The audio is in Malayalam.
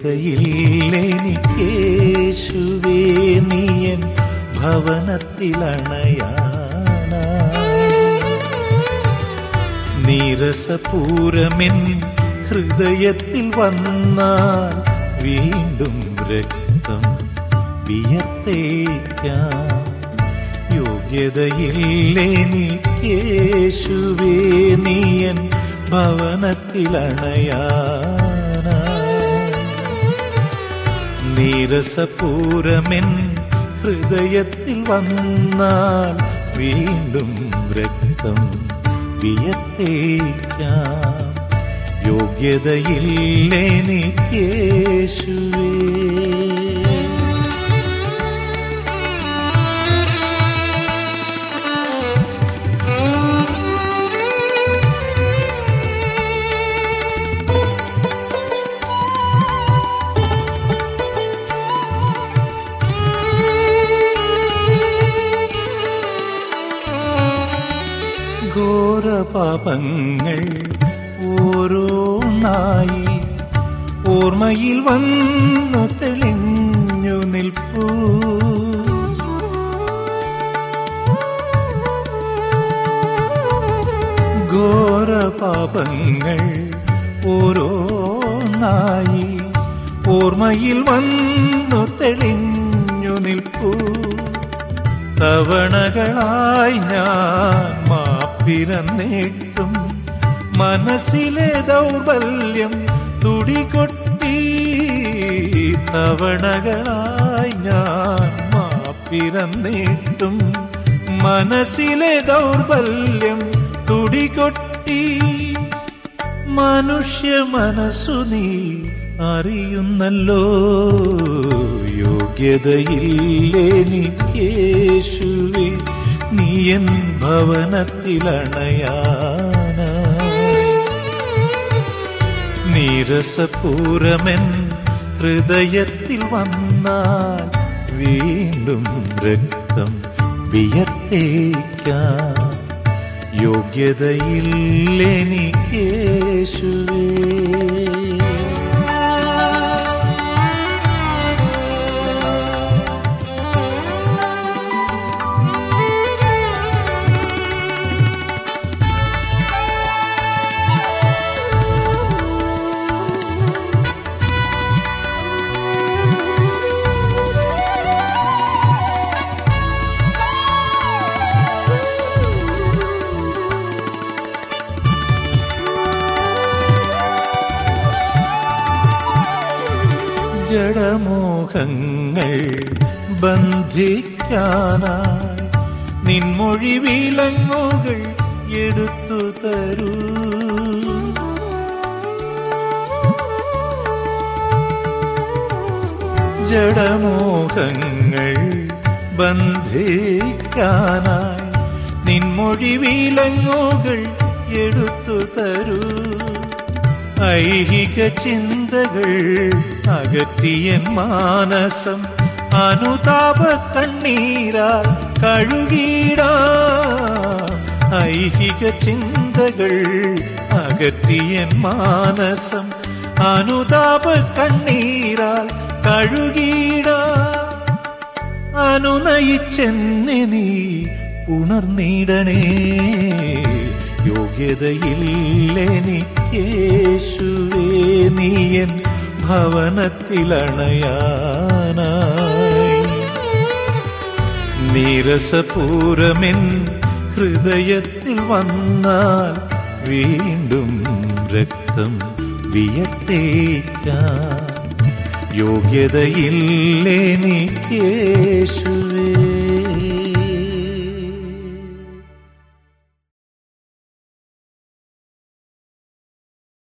യോഗ്യതയില്ലെനിക്കേശുവേ നീയൻ ഭവനത്തിലണയാനാ നീരസപൂരമെൻ ഹൃദയത്തിൽ വന്നാൽ വീണ്ടും രക്തം വിയർത്തേക്കാം യോഗ്യതയില്ലെനിക്കേശുവേ നീയൻ ഭവനത്തിലണയാനാ നീരസപൂരമെൻ ഹൃദയത്തിൽ വന്നാൽ വീണ്ടും രക്തം വിയത്തേക്കാം യോഗ്യതയില്ലെനിക്കേശുവേ ഘോരപാപങ്ങൾ ഓരോന്നായി ഓർമ്മയിൽ വന്നു തെളിഞ്ഞു നിൽപ്പൂ ഘോരപാപങ്ങൾ ഓരോന്നായി ഓർമ്മയിൽ വന്നു തെളിഞ്ഞു നിൽപ്പൂ തവണകളായി ഞാൻ മാപ്പിരന്നിട്ടും മനസ്സിലെ ദൗർബല്യം തുടികൊട്ടി തവണകളായി ഞാൻ മാപ്പിരന്നിട്ടും മനസ്സിലെ ദൗർബല്യം തുടികൊട്ടി മനുഷ്യ മനസ്സു നീ അറിയുന്നല്ലോ യോഗ്യതയില്ലെനിക്കേശുവേ നീയൻ ഭവനത്തിലണയാന നീരസപൂരമെൻ ഹൃദയത്തിൽ വന്നാൽ വീണ്ടും രക്തം വിയർത്തേക്കാം യോഗ്യതയില്ലെനിക്കേശുവേ ജഡമോഹങ്ങൾ ബന്ധിക്കാനായി നിൻമൊഴി വിലങ്ങുകൾ എടുത്തു തരൂ ജഡമോഹങ്ങൾ ബന്ധിക്കാനായി നിൻമൊഴി വിലങ്ങുകൾ എടുത്തു തരൂ ഐഹിക ചിന്തകൾ അകറ്റിയൻ മാനസം അനുതാപ കണ്ണീരാൽ കഴുകിടാ ഐഹിക ചിന്തകൾ അകറ്റിയൻ മാനസം അനുതാപ കണ്ണീരാൽ കഴുകിടാ അനുനയിച്ചെന്നെ നീ ഉണർന്നിടണേ യോഗ്യതയില്ലെനിക്കേശുവേ നീയൻ ഭവനത്തിലണയാനായി നീരസപൂരമെൻ ഹൃദയത്തിൽ വന്നാൽ വീണ്ടും രക്തം വിയത്തേക്കാം യോഗ്യതയില്ലെനിക്കേശുവേ